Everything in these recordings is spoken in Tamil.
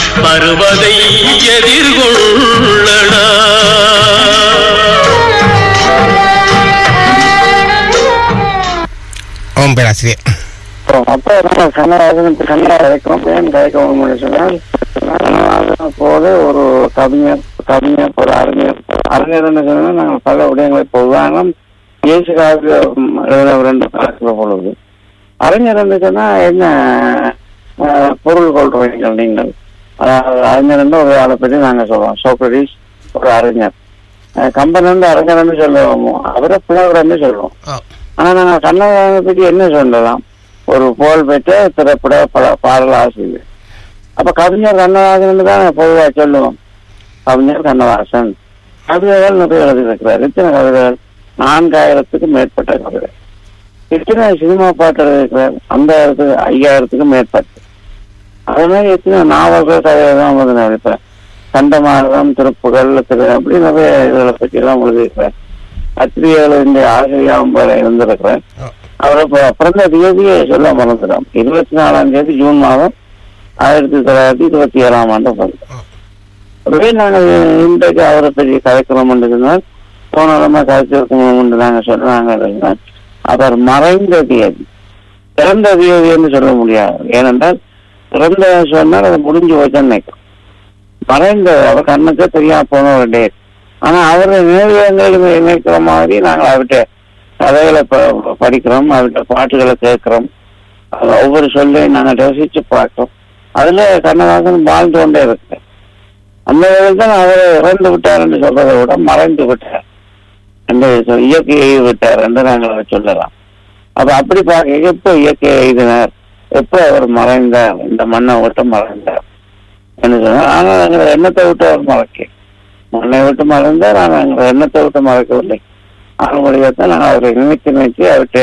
வருவதை எதிர்கொள்ளடா ஓம் பேராசிரியர் அப்போ நம்ம கண்ணதாசன் கண்ணதாசன் கதைக்கிறோம் ஏன் கதைக்கணும்னு சொன்னால் கண்ணதாசன் போது ஒரு கவிஞர் கவிஞர் ஒரு அறிஞர் அறிஞர்னு சொன்னால் நாங்கள் பல விடயங்களை பொதுவாக இயேசு காலத்தில் எழுத ரெண்டு கலக்கிற பொழுது அறிஞர் என்று சொன்னால் என்ன அஹ், பொருள் கொள்றீங்கள் நீங்கள் அதாவது அறிஞர் ஒரு ஆளை பற்றி நாங்கள் சொல்லுவோம் சோக்ரடிஸ் ஒரு அறிஞர் அஹ், கம்பன் வந்து அறிஞர்னு சொல்லுவோம் அவரை புலவரன்னு சொல்லுவோம் ஓ ஆனா நாங்க கண்ணதாசனை பற்றி என்ன சொல்லலாம் ஒரு புகழ் பெற்ற திரைப்பட பல பாடல் ஆசிரியர் அப்ப கவிஞர் கண்ணதாசன் தான் பொதுவா சொல்லுவோம் கவிஞர் கண்ணதாசன் கவிதைகள் நிறைய எழுதியிருக்கிறார் எத்தனை கவிதைகள் நான்காயிரத்துக்கு மேற்பட்ட கவிதை எத்தனை சினிமா பாட்டு எழுதியிருக்கிறார் ஐந்தாயிரத்துக்கு ஐயாயிரத்துக்கு மேற்பட்ட அதே மாதிரி எத்தனை நாவல்கள் கதைகள் தான் வந்து நினைப்பேன் கண்டமாரதம் திருப்புகள் திரு அப்படி நிறைய இதுகளை பற்றி எல்லாம் எழுதியிருக்கிறார் பத்திரிகைகளின் ஆசிரியாவும் போல இருந்திருக்கிறேன் ஓ அவரை பி- பிறந்த தேதியை சொல்ல மறந்துடும் இருபத்தி நாலாம் தேதி ஜூன் மாதம் ஆயிரத்தி தொள்ளாயிரத்தி இருபத்தி ஏழாம் ஆண்டு பிறந்தார் ஒருவே நாங்கள் இன்றைக்கு அவரை பற்றி கதைக்கிறோம் என்று சொன்னால் போன இடமா கதைச்சிருக்கோம் என்று நாங்கள் சொன்னாங்க அப்படின்னா, அவர் மறைந்த தேதி பிறந்த தேதி என்று சொல்ல முடியாது ஏனென்றால் பிறந்த சொன்னால் அது முடிஞ்சு வச்சுன்னு நினைக்கிறோம் மறைந்த அவர் கண்ணுக்கு தெரியாம போன ஒரு டேட் ஆனா அவரை நினைவுகளுக்கு நினைக்கிற மாதிரி நாங்கள் அவர்கிட்ட கதைகளை ப- படிக்கிறோம் அவர்கிட்ட பாட்டுகளை கேட்கிறோம் அது ஒவ்வொரு சொல்லையும் நாங்கள் ரசிச்சு பார்க்கிறோம் அதுல கண்ணதாசன் வாழ்ந்து கொண்டே இருக்கு அந்த வகையில் தான் அவர் இறந்து விட்டார் என்று சொல்றதை விட மறைந்து விட்டார் என்று சொல்- இயற்கையை விட்டார் என்று நாங்கள் சொல்லலாம் அப்ப அப்படி பார்க்க எப்போ இயற்கையை எழுதினார் எப்போ அவர் மறைந்தார் இந்த மண்ணை விட்டு மறைந்தார் என்று சொன்னார் ஆனால் எங்களை எண்ணத்தை விட்டு அவர் மறைக்க மண்ணை விட்டு மறைந்தார் ஆனால் எங்களை எண்ணத்தை விட்டு மறைக்கவில்லை ஆளுமொழியத்தான் நாங்கள் அவரை நினைத்து நினைத்து அவர்கிட்ட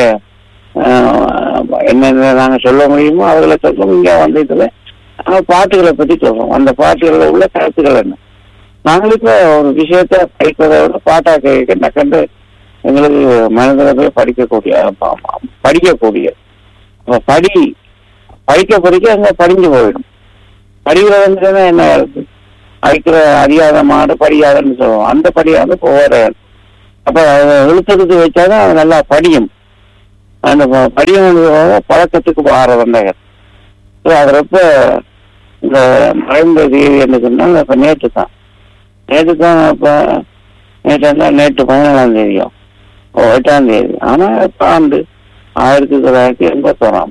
ஆஹ், என்னென்ன நாங்கள் சொல்ல முடியுமோ அவர்களை சொல்லுவோம் இங்கே வந்து இதுல நாங்கள் பாட்டுகளை பற்றி சொல்றோம் அந்த பாட்டுகளில் உள்ள கருத்துக்கள் என்ன நாங்கள் இப்போ ஒரு விஷயத்த படிக்கிறதை விட பாட்டா கேட்க நக்கண்டு எங்களுக்கு மனிதர்களை படிக்கக்கூடிய ப- ப- படிக்கக்கூடிய அப்ப படி படிக்க படிக்க அங்க படிஞ்சு போயிடும் படிக்கிறதுன்னு என்ன இருக்கு அடிக்கிற அறியாத மாடு படியாதுன்னு சொல்லுவோம் அந்த படியாவது போகிற அப்ப அதை இழுத்தெடுத்து வச்சாதான் அது நல்லா படியும் அந்த ப- படியும் பழக்கத்துக்கு மாறவண்டகர் அது ரொம்ப இந்த மறைந்த தேதி என்ன சொன்னால் இப்ப நேற்று தான் நேற்று தான் இப்ப நேற்று தான் நேற்று பதினேழாம் தேதியும் ஓ, எட்டாம் தேதி ஆனா இப்ப ஆண்டு ஆயிரத்தி தொள்ளாயிரத்தி எண்பத்தோராம்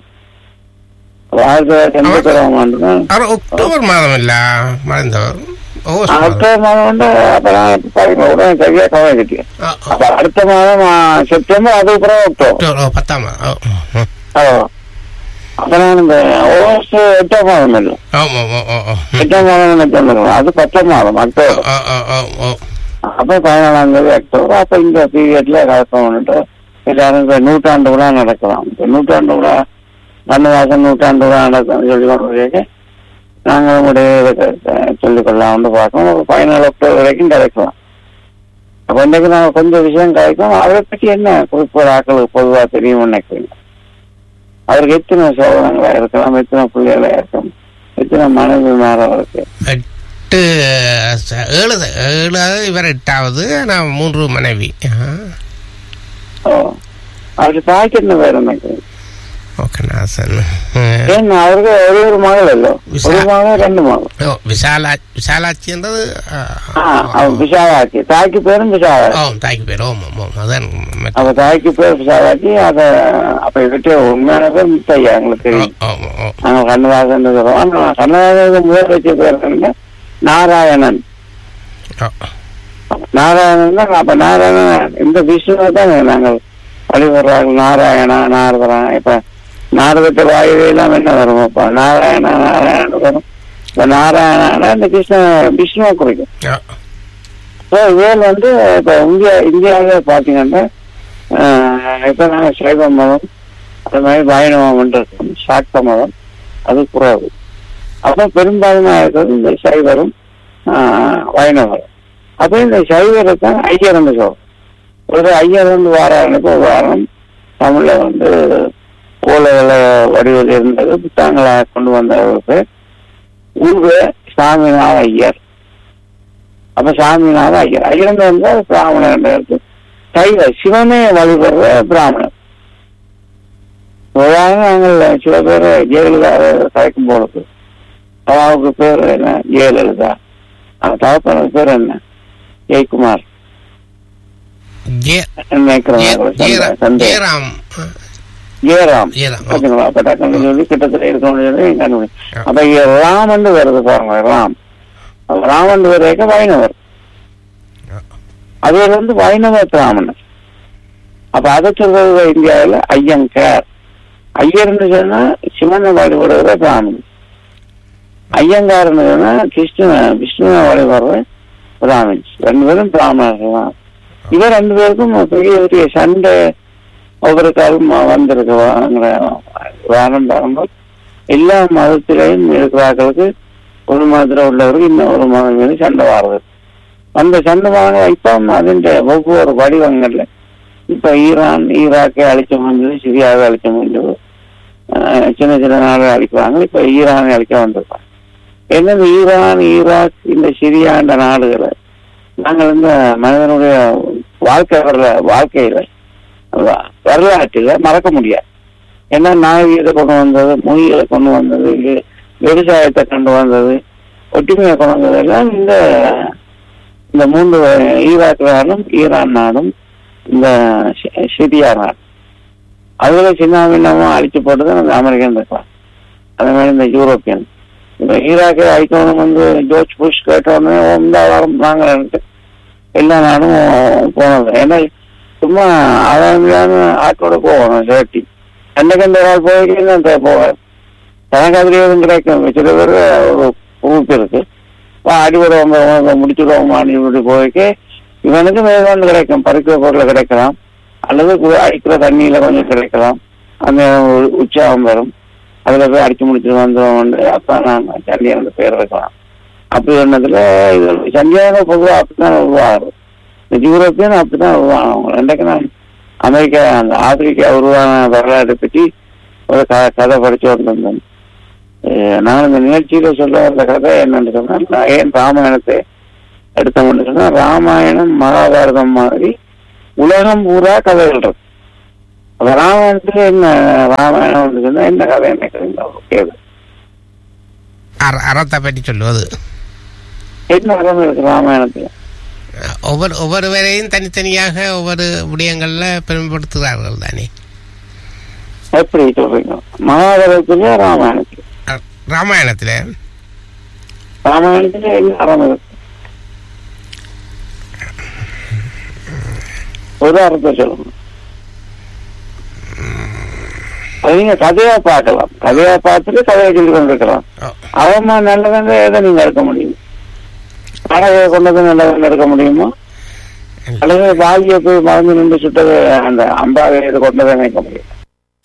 ஆயிரத்தி தொள்ளாயிரத்தி எண்பத்தோராம் ஆண்டு தான் அவர் அக்டோபர் மாதம் இல்ல மறைந்தவர் ஆகஸ்ட் மாதம் அக்டோபர் மாதம் வந்து அப்ப நான் இப்ப பாருங்க உடனே சரியா கவலை கட்டியேன் ஆ, ஆ. அப்ப அடுத்த மாதம் ஆ, செப்டம்பர் அதுக்கு பிறகு அக்டோபர் அக்டோபர் ஓ, பத்தாம் மாதம் ஓ, ஓ, ஓ. அப்ப நான் இந்த ஆகஸ்ட் எட்டாம் மாதம் இல்லை ஓ, ஓ, ஓ, ஓ, ஓ. எட்டாம் மாதம் எனக்கு வந்துடும் அது பத்தாம் மாதம் அக்டோபர் ஓ, ஓ, ஓ, ஓ. அப்ப பதினாலாம் தேதி அக்டோபர் அப்ப இந்த பீரியட்ல கலக்கணும்னுட்டு எல்லாரும் இந்த நூற்றாண்டு விழா நடக்கலாம் இந்த நூற்றாண்டு விழா கண்ணதாசன் நூற்றாண்டு விழா நடக்கும் சொல்லி கொண்டு நாங்கள் உங்களுடைய சொல்லிக் கொள்ளலாம்னு பார்க்கணும் ஒரு பதினாலு அக்டோபர் வரைக்கும் கிடைக்கலாம் அப்ப இன்னைக்கு நாங்கள் கொஞ்சம் விஷயம் கிடைக்கும் அவரை பற்றி என்ன குறிப்பிட்ட ஆட்களுக்கு பொதுவா தெரியும் நினைக்கிறீங்க அவருக்கு எத்தனை சோதனங்களா இருக்கலாம் எத்தனை பிள்ளைகளா இருக்கும் எத்தனை மனைவி மேல இருக்கு எட்டு ச- ஏழு ஏழாவது இவர் எட்டாவது நான் மூன்று மனைவி ஆ. ஓ. அவருக்கு தாய்க்கு என்ன பேர் நினைக்கிறீங்க ஓகே நாசன் ஏன்னா அவருக்கு ஒரே ஒரு மகள் இல்ல விசா- ஒரு மகள் ரெண்டு மகள் ஓ விசாலா விசாலாட்சின்றது ஆ, ஆ, அவ விஷாலாட்சி தாய்க்கு பேரும் விஷாலாட்சி ஓ தாய்க்கு பேர் ஓம் ஓம் ஓம் அதான் மற்ற- அவ தாய்க்கு பேர் விஷாலாட்சி அத அப்ப இவற்றை உண்மையான பேர் முத்தையா எங்களுக்கு ஓ தெரியும் ஓ ஓ நாங்க கண்ணதாசன் சொல்றோம் ஆனா கண்ணதாசன் முதல் வச்ச பேர் என்ன நாராயணன் ஓ நாராயணன் தான் அப்ப நாராயணன் இந்த விஷ்ணுவை தான் நாங்கள் வழிபடுறார்கள் நாராயணா நாரதரா இப்ப நாரதத்தை வாயுவையெல்லாம் என்ன வரும் அப்ப நாராயணா நாராயணன் வரும் இப்ப நாராயணா இந்த கிருஷ்ண விஷ்ணுவை குறிக்கும் ஓ ஸோ இதில் வந்து இப்போ இந்தியா இந்தியாவில் பார்த்தீங்கன்னா ஆஹ், இப்போ நாங்கள் சைவ மதம் அது மாதிரி வைணவ மதம் இருக்கும் சாக்த மதம் அது குறைவு அப்போ பெரும்பான்மையாக இருக்கிறது இந்த சைவரும் ஆஹ், வைணவரும் அப்போ இந்த சைவரை தான் ஐயர்னு சொல்றோம் ஒரு ஐயர் வந்து வாரானுக்கு ஒரு வாரம் தமிழில் வந்து ஓலைகளை வடிவில் இருந்தது புத்தகங்களை கொண்டு வந்தவருக்கு ஊர்ல சாமிநாத ஐயர் அப்ப சாமிநாத ஐயர் ஐயர் வந்து பிராமணன் இருக்கு சைவ சிவனே வழிபடுற பிராமணன் உதாரணம் நாங்கள் சில பேர் ஜெயலலிதா கலைக்கும் பொழுது அவாவுக்கு பேர் என்ன ஜெயலலிதா அவன் தகப்பனுக்கு பேர் என்ன ஜெயக்குமார் ஜெய- நினைக்கிறவங்க ஜெய- ஜெயரா- சண்டை- சண்டை. ஜெயராம் ஜெயராம் ஜெயராம் ஓ. ஓகேங்களா அப்ப டக்குனு சொல்லி கிட்டத்தட்ட இருக்கணும்னு சொல்லி கண்டுபிடி ஆ. அப்ப இங்க ராமன் வருது பாருங்க ராம் அப்ப ராமன் வரைக்கும் வைணவர் ஆ. அது வந்து வைணவ பிராமணன் அப்ப அதை சொல்றது இந்தியாவில் ஐயங்கார் ஐயர்னு சொன்னா சிவனை வழிபடுகிற பிராமணன் ஐயங்கார்னு சொன்னா கிருஷ்ண விஷ்ணுவை வழிபடுற பிராமின்ஸ் ரெண்டு பேரும் பிராமணர்கள் தான் இவன் ரெண்டு பேருக்கும் பெரிய பெரிய சண்டை ஒவ்வொரு காலம் வந்திருக்கு வாங்கிற வாரம் வரும்போது எல்லா மதத்திலையும் இருக்கிறார்களுக்கு ஒரு மதத்தில் உள்ளவருக்கு இன்னும் ஒரு மதம் மீது சண்டை வாருது அந்த சண்டை வாங்க இப்போ அதிന്റെ ஒவ்வொரு வடிவங்கள்ல இப்ப ஈரான் ஈராக்கை அழிச்ச முடிஞ்சது சிரியாவை அழிச்ச முடிஞ்சது அஹ் சின்ன சின்ன நாடு அழிக்கிறாங்க இப்ப ஈரானை அழிக்க வந்திருக்காங்க என்ன இந்த ஈரான் ஈராக் இந்த சிரியாண்ட நாடுகளை நாங்கள் இந்த மனிதனுடைய வாழ்க்கை வரல வாழ்க்கையில வ- வரலாற்றில மறக்க முடியாது ஏன்னா நாகரீகத்தை கொண்டு வந்தது மொழிகளை கொண்டு வந்தது வி- விவசாயத்தை கொண்டு வந்தது ஒற்றுமையை கொண்டு வந்தது எல்லாம் இந்த இந்த மூன்று ஈராக் நாடும் ஈரான் நாடும் இந்த சி- சிரியா நாடு அதுல சின்ன பின்னமும் அழிச்சு போட்டது அந்த அமெரிக்கன் இருக்கலாம் அதே மாதிரி இந்த யூரோப்பியன் இப்ப ஈராக்கை அழிக்கணும் வந்து ஜோர்ஜ் புஷ் கேட்டோடனே இந்த வாரம் நாங்கள் எல்லா நாடும் போனது ஏன்னா சும்மா அதான் ஆட்டோட போகணும் சேஃப்டி அன்னைக்கு அந்த நாள் போய்க்கு போவேன் எனக்கு அதுல எதுவும் கிடைக்கும் சில பேர் ஒரு குரூப் இருக்கு அடிபடுவாங்க முடிச்சுடுவாங்க இப்படி போய்க்கு இவனுக்கு மேற்கொண்டு கிடைக்கும் பறிக்கிற பொருள் கிடைக்கலாம் அல்லது கு- அடிக்கிற தண்ணியில கொஞ்சம் கிடைக்கலாம் அந்த ஒரு உற்சாகம் வரும் அதுல போய் அடிச்சு முடிச்சுட்டு வந்துடுவோம் அப்ப நான் சண்டியான பேர் வைக்கலாம் அப்படி சொன்னதுல இது சண்டியான பொதுவாக அப்படித்தான் உருவாகும் இந்த யூரோப்பியன் அப்படித்தான் உருவாகும் ரெண்டுக்கு நான் அமெரிக்கா அந்த ஆப்பிரிக்கா உருவான வரலாற்றை பற்றி ஒரு க கதை படிச்சு வந்திருந்தேன் அஹ் நான் இந்த நிகழ்ச்சியில சொல்ல வந்த கதை என்னன்னு சொன்னா நான் ஏன் ராமாயணத்தை எடுத்தோம்னு சொன்னா ராமாயணம் மகாபாரதம் மாதிரி உலகம் பூரா கதைகள் இருக்கு அப்ப ராமாயணத்துல என்ன ராமாயணம் சொன்னா என்ன கதை என்ன கேது அற அறத்தை பற்றி சொல்லுவது என்ன அறம் இருக்கு ராமாயணத்துல ஒவ்வொரு ஒவ்வொருவரையும் தனித்தனியாக ஒவ்வொரு விடயங்கள்ல பெருமைப்படுத்துகிறார்கள் தானே எப்படி சொல்றீங்க மகாபாரதத்துல ராமாயணத்துல அ- ராமாயணத்துல ராமாயணத்துல என்ன அறம் இருக்கு ஒரு அர்த்தத்தை சொல்லணும் அது நீங்க கதையா பார்க்கலாம் கதையா பார்த்துட்டு கதையை சொல்லி கொண்டிருக்கலாம் ஓ, அவமா நல்லதுங்க எதை நீங்க எடுக்க முடியும் அழகை கொண்டது நல்லதுன்னு எடுக்க முடியுமா அல்லது வாலியை போய் மறந்து நின்று சுட்டது அந்த அம்பாவை இது கொண்டதை நினைக்க முடியும்